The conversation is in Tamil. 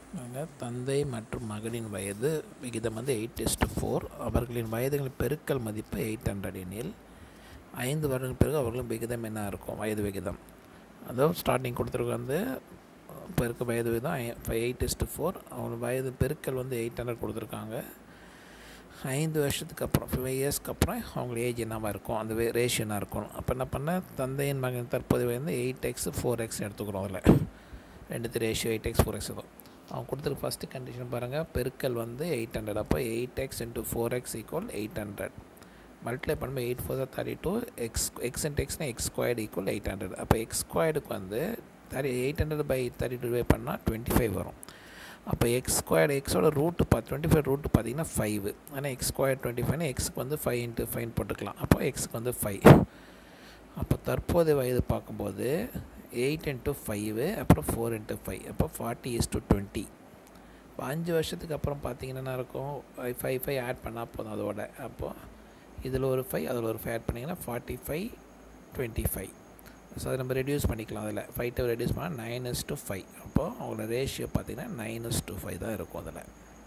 அதில் தந்தை மற்றும் மகனின் வயது விகிதம் வந்து எயிட் இஸ்டு ஃபோர் அவர்களின் வயதுகளின் பெருக்கல் மதிப்பு எயிட் ஹண்ட்ரட் எனில் ஐந்து வருடங்கள் பிறகு அவர்களின் விகிதம் என்ன இருக்கும் வயது விகிதம் அதாவது ஸ்டார்டிங் கொடுத்துருக்க வந்து பெருக்க வயது விகிதம் எயிட் இஸ்டு ஃபோர் அவங்க வயது பெருக்கல் வந்து எயிட் ஹண்ட்ரட் கொடுத்துருக்காங்க ஐந்து வருஷத்துக்கு அப்புறம் ஃபைவ் இயர்ஸ்க்கு அப்புறம் அவங்களுக்கு ஏஜ் என்னவாக இருக்கும் அந்த ரேஷியோ என்ன இருக்கும் அப்போ என்ன பண்ண தந்தையின் மகன் தற்போது வந்து எயிட் எக்ஸ் ஃபோர் எக்ஸ் எடுத்துக்கிறோம் அதில் ரெண்டுத்து ratio eight x four x இருக்கும் அவங்க கொடுத்துருக்க ஃபஸ்ட்டு கண்டிஷன் பாருங்கள் பெருக்கல் வந்து எயிட் ஹண்ட்ரட் அப்போ eight x into four x equal eight hundred multiply பண்ணும்போது eight four thirty two x x into எக்ஸ்னால் x squared equal eight hundred அப்போ எக்ஸ் ஸ்கொயர்டுக்கு வந்து thirty eight hundred by thirty two by பண்ணால் டுவெண்ட்டி ஃபைவ் வரும் அப்போ எக்ஸ் ஸ்கொயர்டு எக்ஸோட ரூட்டு பார்த்து டுவெண்ட்டி ஃபைவ் ரூட்டு பார்த்தீங்கன்னா ஃபைவ் ஆனால் எக்ஸ் ஸ்கொயர் டுவெண்ட்டி ஃபைவ்னா எக்ஸுக்கு வந்து ஃபைவ் இன்ட்டு ஃபைன் போட்டுக்கலாம் அப்போ எக்ஸுக்கு வந்து ஃபைவ் அப்போ தற்போதைய வயது பார்க்கும்போது எயிட் இன்ட்டு ஃபைவு அப்புறம் ஃபோர் இன்ட்டு ஃபைவ் அப்போ ஃபார்ட்டி இஸ் டு டுவெண்ட்டி இப்போ அஞ்சு வருஷத்துக்கு அப்புறம் பார்த்தீங்கன்னா என்ன இருக்கும் ஃபைவ் ஃபைவ் ஆட் பண்ணால் போதும் அதோட அப்போது இதில் ஒரு ஃபைவ் அதில் ஒரு ஃபைவ் ஆட் பண்ணிங்கன்னா forty five twenty five so அதை நம்ம ரெடியூஸ் பண்ணிக்கலாம் அதில் ஃபைவ் டூ ரெடியூஸ் பண்ணால் நைன் இஸ் டு ஃபைவ் அப்போது அவங்களோட ரேஷியோ பார்த்திங்கன்னா நைன் இஸ் டு ஃபைவ் தான் இருக்கும் அதில்